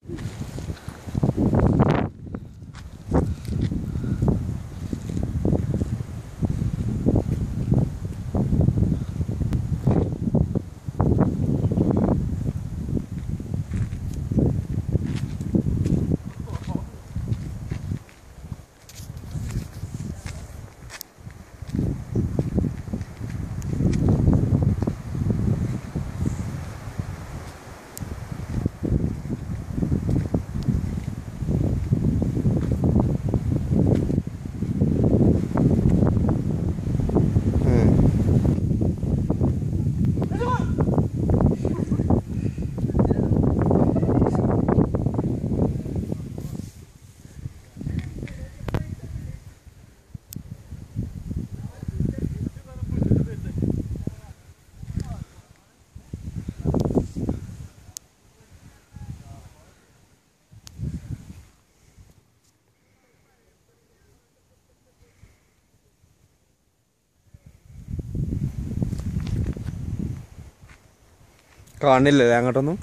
കാണില്ലല്ലേ അങ്ങോട്ടൊന്നും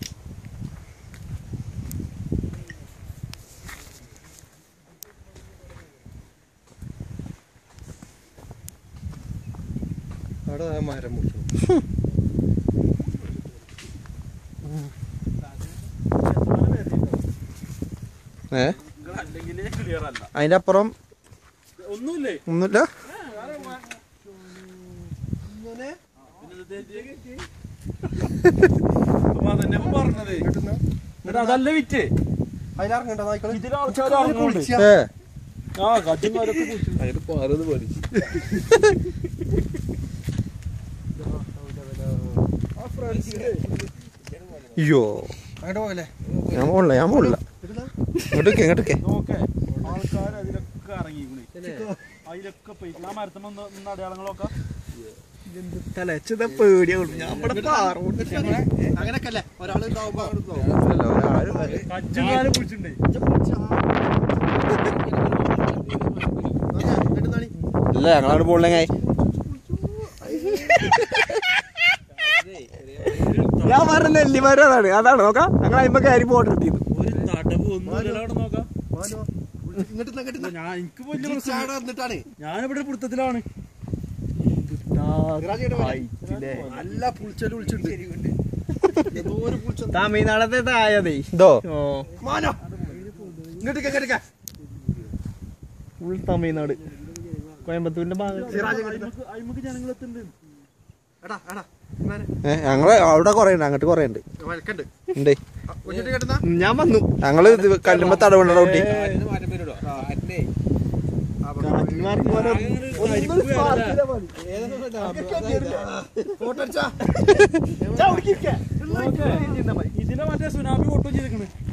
അവിടെ ആ മരം മുറിച്ചു ഏ അല്ലെങ്കിൽ ക്ലിയർ അല്ല അതിന്റെ അപ്പുറം ഒന്നുമില്ലേ ഒന്നുമില്ല അപ്പൊ അതന്നെ ഇപ്പൊ പറഞ്ഞത് എന്നിട്ട് അതല്ല വിറ്റ് അതിലിറങ്ങണ്ട നായ്ക്കള് ഇതിൽ ആൾക്കാർ ഇറങ്ങുന്നുണ്ട് ഏ ആ കച്ചുമാരൊക്കെ കുടിച്ചു അതിന് പാറത് പഠിച്ചു അയ്യോ അങ്ങോട്ട് പോകല്ലേ ഞാൻ പോണില്ല ഞാൻ പോണില്ല ഇങ്ങോട്ടേക്ക് ഇങ്ങോട്ടേക്ക് നോക്കെ ആൾക്കാർ അതിലൊക്കെ ഇറങ്ങിക്കണേ അതിലൊക്കെ പോയി ആ മരത്തമ്മ നിന്ന് അടയാളങ്ങളൊക്കെ തലച്ചത പേടിയാവുള്ളൂ ഞാൻ ഇവിടെ പാറോണ്ട് അങ്ങനൊക്കെ അല്ലേ ഒരാൾ ഉണ്ടാവുമ്പോ കച്ചുമാരെ കുടിച്ചിട്ടുണ്ടേ ഇല്ല ഞങ്ങളവിടെ പോണില്ലെങ്കിൽ ഞാൻ പറഞ്ഞ നെല്ലിമാരും അതാണ് അതാണ് നോക്കാം ഞങ്ങൾ അതിമ്പോ കയറി പോട്ട് കിട്ടിയത് ഒരു തടവ് ഒന്നും ഇല്ലല്ലോ അവിടെ നോക്കാം ഇങ്ങോട്ട് ഇങ്ങോട്ട് ഞാൻ എനിക്ക് വലിയ പ്രശ്നം ചാട വന്നിട്ടാണ് ഞാനിവിടെ പിടുത്തത്തിലാണ് നല്ല പുളിച്ചല് വിളിച്ചിട്ടുണ്ട് ഏതോ ഒരു പുളിച്ച തമിഴ്നാടത്തെ താഴതേ ഇതോ മാനോ ഇങ്ങോട്ട് ഇങ്ങോട്ട് ഫുൾ തമിഴ്നാട് കോയമ്പത്തൂരിന്റെ ഭാഗം സിറാജ് ഇങ്ങോട്ട് അയിമക്ക് ജനങ്ങൾ എത്തുന്നുണ്ട് എടാ എടാ ഇമാനെ ഏ ഞങ്ങള് അവിടെ കൊറേ ഉണ്ട് അങ്ങോട്ട് കൊറേ ഉണ്ട് വലക്കണ്ട് ഉണ്ട് ഒന്നിട്ട് കേട്ടുന്ന ഞാൻ വന്നു ഞങ്ങള് ഇത് കല്ലുമ്പോ തടവുണ്ട റൗട്ടി ഫോട്ടോ അടിച്ചാ ഇതിലെ മറ്റേ സുനാമി പൊട്ടും ചെയ്തിക്കണ്